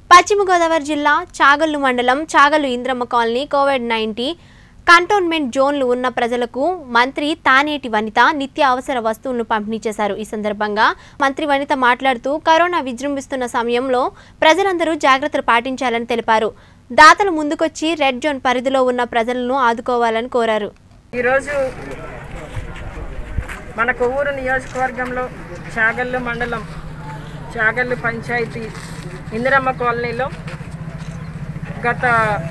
పశ్చిమ గోదావరి జిల్లా చాగల్లు మండలం Chagallu Indramma colony COVID nineteen containment జోన్లు ఉన్న ప్రజలకు మంత్రి తానేటి వనిత నిత్య అవసర వస్తువులను పంపిణీ చేశారు ఈ సందర్భంగా మంత్రి వనిత మాట్లాడుతూ కరోనా విజృంభిస్తున్న సమయంలో ప్రజలందరూ జాగ్రత్తలు పాటించాలని తెలిపారు దాతలు ముందుకొచ్చి రెడ్ జోన్ పరిధిలో ఉన్న ప్రజలను ఆదుకోవాలని కోరారు ఈరోజు మన కొవ్వూరు నియోజకవర్గంలో చాగల్లు మండలం చాగల్లు పంచాయతీ ఇందిరమ్మ కాలనీలో గత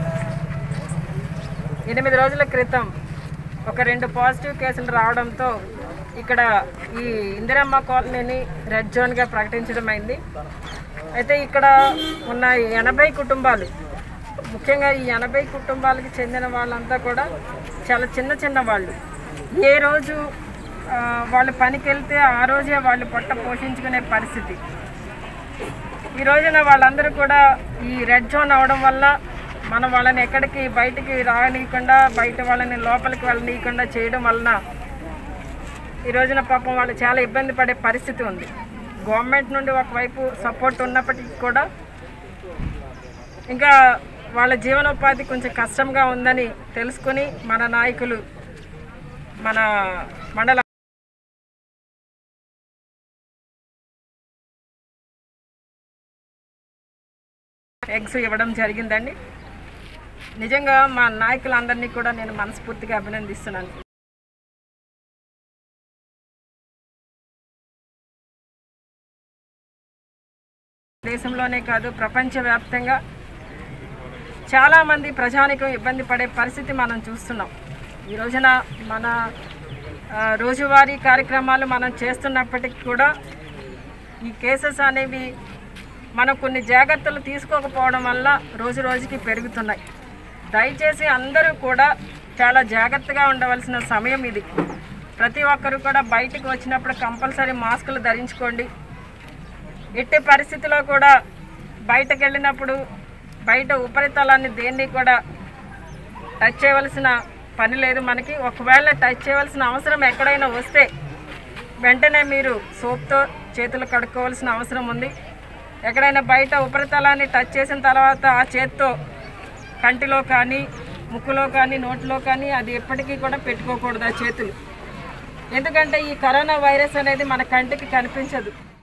ఎనిమిది రోజుల క్రితం ఒక రెండు పాజిటివ్ కేసులు రావడంతో ఇక్కడ ఈ ఇందిరమ్మ కాలనీని రెడ్ జోన్గా ప్రకటించడం అయింది అయితే ఇక్కడ ఉన్న ఎనభై కుటుంబాలు ముఖ్యంగా ఈ ఎనభై కుటుంబాలకు చెందిన వాళ్ళంతా కూడా చాలా చిన్న చిన్న వాళ్ళు ఏ రోజు ఆ, వాళ్ళు పనికి వెళ్తే ఆ రోజే వాళ్ళు పొట్ట పోషించుకునే పరిస్థితి ఈ రోజున వాళ్ళందరూ కూడా ఈ రెడ్ జోన్ అవడం వల్ల మనం వాళ్ళని ఎక్కడికి బయటికి రానియకుండా బయట వాళ్ళని లోపలికి వెళ్ళనీయకుండా చేయడం వలన ఈ రోజున పాపం వాళ్ళు చాలా ఇబ్బంది పడే పరిస్థితి ఉంది గవర్నమెంట్ నుండి ఒకవైపు సపోర్ట్ ఉన్నప్పటికీ కూడా ఇంకా వాళ్ళ జీవనోపాధి కొంచెం కష్టంగా ఉందని తెలుసుకుని మన నాయకులు మన మండల ఎగ్స్ ఇవ్వడం జరిగిందండి నిజంగా మా నాయకులందరినీ కూడా నేను మనస్ఫూర్తిగా అభినందిస్తున్నాను దేశంలోనే కాదు ప్రపంచవ్యాప్తంగా చాలామంది ప్రజానికం ఇబ్బంది పడే పరిస్థితి మనం చూస్తున్నాం ఈ రోజున మన ఆ, రోజువారీ కార్యక్రమాలు మనం చేస్తున్నప్పటికీ కూడా ఈ కేసెస్ అనేవి మనం కొన్ని జాగ్రత్తలు తీసుకోకపోవడం వల్ల రోజు రోజుకి పెరుగుతున్నాయి దయచేసి అందరూ కూడా చాలా జాగ్రత్తగా ఉండవలసిన సమయం ఇది ప్రతి ఒక్కరు కూడా బయటకు వచ్చినప్పుడు కంపల్సరీ మాస్కులు ధరించుకోండి ఎట్టి పరిస్థితిలో కూడా బయటకు వెళ్ళినప్పుడు బయట ఉపరితలాన్ని దేన్ని కూడా టచ్ చేయవలసిన పని లేదు మనకి ఒకవేళ టచ్ చేయవలసిన అవసరం ఎక్కడైనా వస్తే వెంటనే మీరు సోప్తో చేతులు కడుక్కోవాల్సిన అవసరం ఉంది ఎక్కడైనా బయట ఉపరితలాన్ని టచ్ చేసిన తర్వాత ఆ చేత్తో కంటిలో కానీ ముక్కులో కానీ నోటిలో కానీ అది ఎప్పటికీ కూడా పెట్టుకోకూడదు ఆ చేతులు ఎందుకంటే ఈ కరోనా వైరస్ అనేది మన కంటికి కనిపించదు